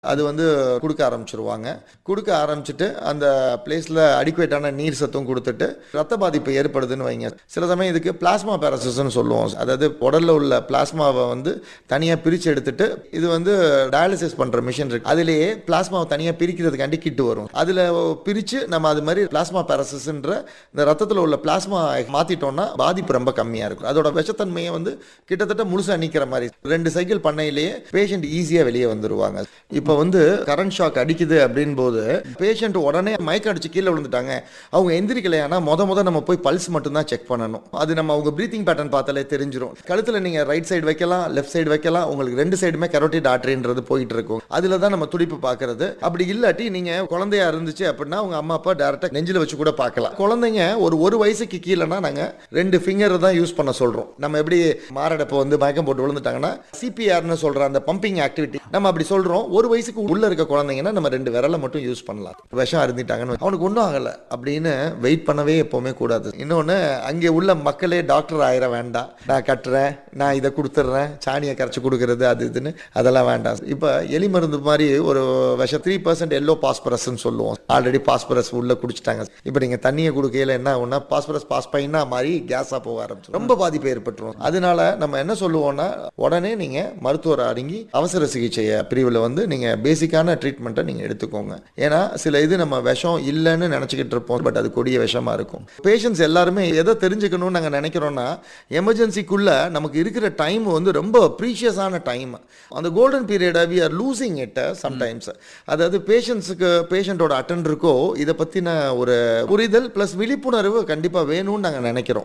அது வந்து கொடுக்க ஆரம்பிச்சிருவாங்க கொடுக்க ஆரம்பிச்சுட்டு அந்த பிளேஸில் அடிக்குவேட்டான நீர் சத்தும் கொடுத்துட்டு ரத்த பாதிப்பு ஏற்படுதுன்னு வைங்க சில சமயம் இதுக்கு பிளாஸ்மா பேரசிஸ்ன்னு சொல்லுவோம் அதாவது உடலில் உள்ள பிளாஸ்மாவை வந்து தனியாக பிரித்து எடுத்துட்டு இது வந்து டயாலிசிஸ் பண்ணுற மிஷின் இருக்கு அதிலேயே பிளாஸ்மாவை தனியாக பிரிக்கிறதுக்காண்டி கிட்டு வரும் அதில் பிரித்து நம்ம அது மாதிரி பிளாஸ்மா பேரசிஸ்ன்ற இந்த ரத்தத்தில் உள்ள பிளாஸ்மா மாற்றிட்டோம்னா பாதிப்பு ரொம்ப கம்மியாக இருக்கும் அதோட விஷத்தன்மையை வந்து கிட்டத்தட்ட முழுசாக நிற்கிற மாதிரி ரெண்டு சைக்கிள் பண்ணையிலேயே பேஷண்ட் ஈஸியாக வெளியே வந்துருவாங்க இப்போ வந்து கரண்ட் ஷாக் அடிக்குது அப்படின் போது பேஷண்ட் உடனே மயக்கம் அடிச்சு கீழே விழுந்துட்டாங்க அவங்க எந்திரிக்கலையானா முத முத நம்ம போய் பல்ஸ் மட்டும்தான் செக் பண்ணணும் அது நம்ம அவங்க ப்ரீத்திங் பேட்டர்ன் பார்த்தாலே தெரிஞ்சிரும் கழுத்தில் நீங்கள் ரைட் சைடு வைக்கலாம் லெஃப்ட் சைடு வைக்கலாம் உங்களுக்கு ரெண்டு சைடுமே கரோட்டிட் ஆர்டரின்றது போயிட்டு இருக்கும் அதில் தான் நம்ம துடிப்பு பார்க்கறது அப்படி இல்லாட்டி நீங்கள் குழந்தையா இருந்துச்சு அப்படின்னா அவங்க அம்மா அப்பா டேரெக்டாக நெஞ்சில் வச்சு கூட பார்க்கலாம் குழந்தைங்க ஒரு ஒரு வயசுக்கு கீழேனா நாங்கள் ரெண்டு ஃபிங்கர் தான் யூஸ் பண்ண சொல்கிறோம் நம்ம எப்படி மாரடைப்பு வந்து மயக்கம் போட்டு விழுந்துட்டாங்கன்னா சிபிஆர்னு சொல்கிற அந்த பம்பிங் ஆக்டிவிட்டி நம்ம அப்படி சொல்கிறோம் ஒரு வயசுக்கு உள்ள இருக்க குழந்தைங்கன்னா நம்ம ரெண்டு விரலை மட்டும் யூஸ் பண்ணலாம் விஷம் அருந்திட்டாங்கன்னு அவனுக்கு ஒன்றும் ஆகலை அப்படின்னு வெயிட் பண்ணவே எப்போவுமே கூடாது இன்னொன்று அங்கே உள்ள மக்களே டாக்டர் ஆயிர வேண்டாம் நான் கட்டுறேன் நான் இதை கொடுத்துட்றேன் சாணியை கரைச்சி கொடுக்கறது அது இதுன்னு அதெல்லாம் வேண்டாம் இப்போ எலி மருந்து மாதிரி ஒரு விஷம் த்ரீ பர்சன்ட் எல்லோ பாஸ்பரஸ்ன்னு சொல்லுவோம் ஆல்ரெடி பாஸ்பரஸ் உள்ள குடிச்சிட்டாங்க இப்போ நீங்கள் தண்ணியை கொடுக்கையில என்ன ஆகும்னா பாஸ்பரஸ் பாஸ் பைனா மாதிரி கேஸாக போக ஆரம்பிச்சிடும் ரொம்ப பாதிப்பு ஏற்பட்டுரும் அதனால நம்ம என்ன சொல்லுவோம்னா உடனே நீங்கள் மருத்துவரை அடங்கி அவசர சிகிச்சை பிரிவில் வந்து நீங்கள் பேசிக்கான ட்ரீட்மெண்ட்டை நீங்கள் எடுத்துக்கோங்க ஏன்னா சில இது நம்ம விஷம் இல்லைன்னு நினச்சிக்கிட்டு இருப்போம் பட் அது கொடிய விஷமாக இருக்கும் பேஷண்ட்ஸ் எல்லாருமே எதை தெரிஞ்சுக்கணும்னு நாங்கள் நினைக்கிறோன்னா எமர்ஜென்சிக்குள்ளே நமக்கு இருக்கிற டைம் வந்து ரொம்ப ப்ரீஷியஸான டைம் அந்த கோல்டன் பீரியடை we are losing it sometimes அதாவது பேஷண்ட்ஸுக்கு பேஷண்ட்டோட அட்டண்டருக்கோ இதை பற்றின ஒரு புரிதல் ப்ளஸ் விழிப்புணர்வு கண்டிப்பாக வேணும்னு நாங்கள் நினைக்கிறோம்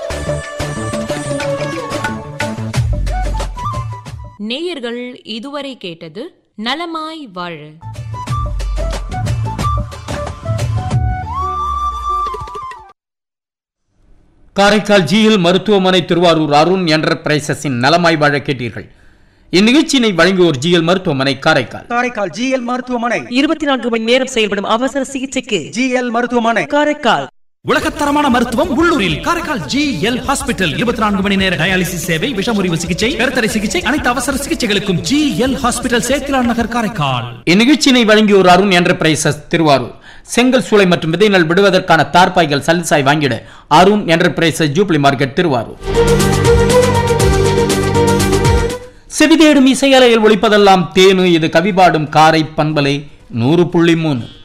நேயர்கள் இதுவரை கேட்டது நலமாய் வாழ காரைக்கால் ஜிஎல் மருத்துவமனை திருவாரூர் அருண் என்டர்பிரைசஸின் நலமாய் வாழ கேட்டீர்கள் இந்நிகழ்ச்சியினை வழங்குவோர் ஜிஎல் மருத்துவமனை காரைக்கால் காரைக்கால் ஜிஎல் மருத்துவமனை இருபத்தி நான்கு மணி நேரம் செயல்படும் அவசர சிகிச்சைக்கு ஜிஎல் மருத்துவமனை காரைக்கால் உலகத்தரமான மருத்துவம் உள்ளூரில் காரைக்கால் ஜி எல் ஹாஸ்பிட்டல் இருபத்தி நான்கு மணி நேர டயாலிசிஸ் சேவை விஷமுறிவு சிகிச்சை கருத்தடை சிகிச்சை அனைத்து அவசர சிகிச்சைகளுக்கும் ஜி எல் ஹாஸ்பிட்டல் சேத்திலான் நகர் காரைக்கால் இந்நிகழ்ச்சியினை வழங்கியோர் அருண் என்டர்பிரைசஸ் திருவாரூர் செங்கல் சூளை மற்றும் விதை நெல் விடுவதற்கான தார்பாய்கள் சல்சாய் வாங்கிட Arun enterprises jubilee market Thiruvarur செவிதேடும் இசையலையில் ஒழிப்பதெல்லாம் தேனு இது கவிபாடும் காரை பண்பலை நூறு புள்ளி மூணு